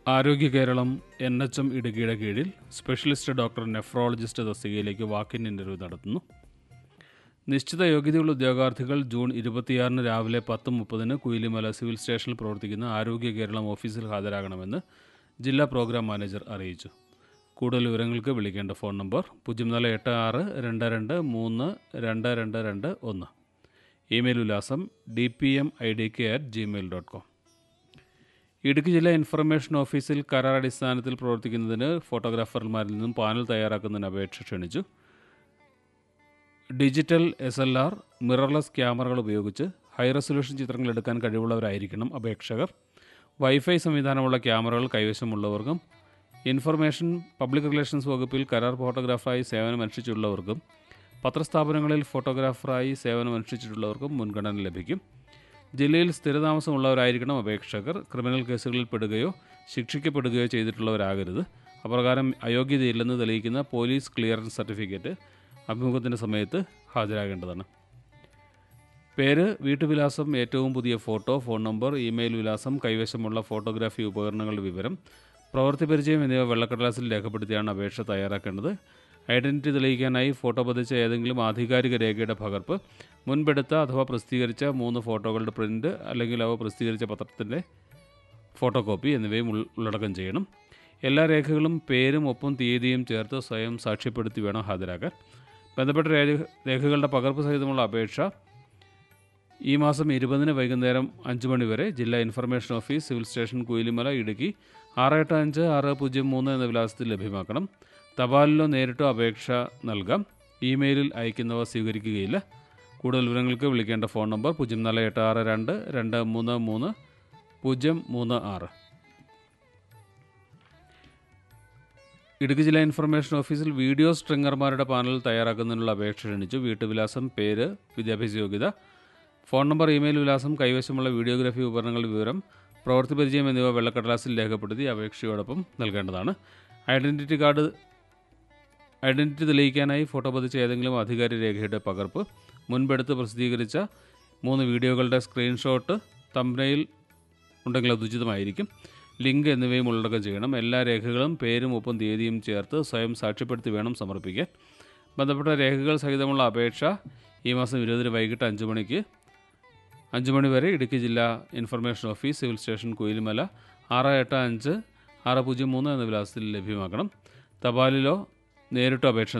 ആരോഗ്യ Keralam N H M ഇടുക്കിയുടെ കീഴിൽ സ്പെഷ്യലിസ്റ്റ് ഡോക്ടർ നെഫ്രോളജിസ്റ്റ് തസ്തികയിലേക്ക് വാക്കിൻ ഇൻ്റർവ്യൂ നടത്തുന്നു നിശ്ചിത യോഗ്യതയുള്ള ഉദ്യോഗാർത്ഥികൾ ജൂൺ ഇരുപത്തിയാറിന് രാവിലെ പത്ത് മുപ്പതിന് കുയിലിമല സിവിൽ സ്റ്റേഷനിൽ പ്രവർത്തിക്കുന്ന ആരോഗ്യ കേരളം ഓഫീസിൽ ഹാജരാകണമെന്ന് ജില്ലാ പ്രോഗ്രാം മാനേജർ അറിയിച്ചു കൂടുതൽ വിവരങ്ങൾക്ക് വിളിക്കേണ്ട ഫോൺ നമ്പർ പൂജ്യം നാല് എട്ട് ആറ് രണ്ട് രണ്ട് മൂന്ന് രണ്ട് രണ്ട് രണ്ട് ഒന്ന് ഇമെയിൽ വിലാസം D P M I D K at gmail dot com Idukki ജില്ലാ ഇൻഫർമേഷൻ ഓഫീസിൽ കരാർ അടിസ്ഥാനത്തിൽ പ്രവർത്തിക്കുന്നതിന് ഫോട്ടോഗ്രാഫർമാരിൽ നിന്നും പാനൽ തയ്യാറാക്കുന്നതിന് അപേക്ഷ ക്ഷണിച്ചു digital S L R mirrorless ക്യാമറകൾ ഉപയോഗിച്ച് ഹൈ റെസൊല്യൂഷൻ ചിത്രങ്ങൾ എടുക്കാൻ കഴിവുള്ളവരായിരിക്കണം അപേക്ഷകർ വൈഫൈ സംവിധാനമുള്ള ക്യാമറകൾ കൈവശമുള്ളവർക്കും ഇൻഫർമേഷൻ പബ്ലിക് റിലേഷൻസ് വകുപ്പിൽ കരാർ ഫോട്ടോഗ്രാഫറായി സേവനമനുഷ്ഠിച്ചിട്ടുള്ളവർക്കും പത്രസ്ഥാപനങ്ങളിൽ ഫോട്ടോഗ്രാഫറായി സേവനമനുഷ്ഠിച്ചിട്ടുള്ളവർക്കും മുൻഗണന ലഭിക്കും ജില്ലയിൽ സ്ഥിരതാമസമുള്ളവരായിരിക്കണം അപേക്ഷകർ ക്രിമിനൽ കേസുകളിൽ പെടുകയോ ശിക്ഷിക്കപ്പെടുകയോ ചെയ്തിട്ടുള്ളവരാകരുത് അപ്രകാരം അയോഗ്യതയില്ലെന്ന് തെളിയിക്കുന്ന പോലീസ് ക്ലിയറൻസ് സർട്ടിഫിക്കറ്റ് അഭിമുഖത്തിൻ്റെ സമയത്ത് ഹാജരാകേണ്ടതാണ് പേര് വീട്ടുവിലാസം ഏറ്റവും പുതിയ ഫോട്ടോ ഫോൺ നമ്പർ ഇമെയിൽ വിലാസം കൈവശമുള്ള ഫോട്ടോഗ്രാഫി ഉപകരണങ്ങളുടെ വിവരം പ്രവൃത്തി പരിചയം എന്നിവ വെള്ളക്കടലാസിൽ രേഖപ്പെടുത്തിയാണ് അപേക്ഷ തയ്യാറാക്കേണ്ടത് ഐഡൻറ്റിറ്റി തെളിയിക്കാനായി ഫോട്ടോ പതിച്ച ഏതെങ്കിലും ആധികാരിക രേഖയുടെ പകർപ്പ് മുൻപെടുത്ത അഥവാ പ്രസിദ്ധീകരിച്ച മൂന്ന് ഫോട്ടോകളുടെ പ്രിൻ്റ് അല്ലെങ്കിൽ അവ പ്രസിദ്ധീകരിച്ച പത്രത്തിൻ്റെ ഫോട്ടോ കോപ്പി എന്നിവയും ഉൾ- ഉള്ളടക്കം ചെയ്യണം എല്ലാ രേഖകളും പേരും ഒപ്പം തീയതിയും ചേർത്ത് സ്വയം സാക്ഷ്യപ്പെടുത്തി വേണം ഹാജരാക്കാൻ ബന്ധപ്പെട്ട രേഖ- രേഖകളുടെ പകർപ്പ് സഹിതമുള്ള അപേക്ഷ ഈ മാസം ഇരുപതിന് വൈകുന്നേരം അഞ്ച് മണി വരെ ജില്ലാ information office civil station Kuyilimala Idukki ആറ് എട്ട് അഞ്ച് ആറ് പൂജ്യം മൂന്ന് എന്ന വിലാസത്തിൽ ലഭ്യമാക്കണം തപാലിലോ നേരിട്ടോ അപേക്ഷ നൽകാം ഇമെയിലിൽ അയക്കുന്നവ സ്വീകരിക്കുകയില്ല കൂടുതൽ വിവരങ്ങൾക്ക് വിളിക്കേണ്ട ഫോൺ നമ്പർ പൂജ്യം നാല് എട്ട് ആറ് രണ്ട് രണ്ട് മൂന്ന് മൂന്ന് പൂജ്യം മൂന്ന് ആറ് ഇടുക്കി ജില്ലാ ഇൻഫർമേഷൻ ഓഫീസിൽ വീഡിയോ സ്ട്രിങ്ങർമാരുടെ പാനൽ തയ്യാറാക്കുന്നതിനുള്ള അപേക്ഷ ക്ഷണിച്ചു വീട്ടുവിലാസം പേര് വിദ്യാഭ്യാസ യോഗ്യത ഫോൺ നമ്പർ ഇമെയിൽ വിലാസം കൈവശമുള്ള വീഡിയോഗ്രാഫി ഉപകരണങ്ങളുടെ വിവരം പ്രവൃത്തി പരിചയം എന്നിവ വെള്ളക്കടലാസിൽ രേഖപ്പെടുത്തി അപേക്ഷയോടൊപ്പം നൽകേണ്ടതാണ് ഐഡൻറ്റിറ്റി കാർഡ് ഐഡൻറ്റിറ്റി തെളിയിക്കാനായി ഫോട്ടോ പതിച്ച ഏതെങ്കിലും അധികാരി രേഖയുടെ പകർപ്പ് മുൻപെടുത്ത് പ്രസിദ്ധീകരിച്ച മൂന്ന് വീഡിയോകളുടെ സ്ക്രീൻഷോട്ട് തമ്പനയിൽ ഉണ്ടെങ്കിൽ അത് ഉചിതമായിരിക്കും ലിങ്ക് എന്നിവയും ഉള്ളടക്കം ചെയ്യണം എല്ലാ രേഖകളും പേരും ഒപ്പം തീയതിയും ചേർത്ത് സ്വയം സാക്ഷ്യപ്പെടുത്തി വേണം സമർപ്പിക്കാൻ ബന്ധപ്പെട്ട രേഖകൾ സഹിതമുള്ള അപേക്ഷ ഈ മാസം ഇരുപതിന് വൈകിട്ട് അഞ്ച് മണിക്ക് അഞ്ച് മണി വരെ ഇടുക്കി ജില്ലാ information office civil station Kuyilimala ആറ് എട്ട് അഞ്ച് ആറ് പൂജ്യം മൂന്ന് എന്ന വിലാസത്തിൽ ലഭ്യമാക്കണം തപാലിലോ നേരിട്ടോ അപേക്ഷ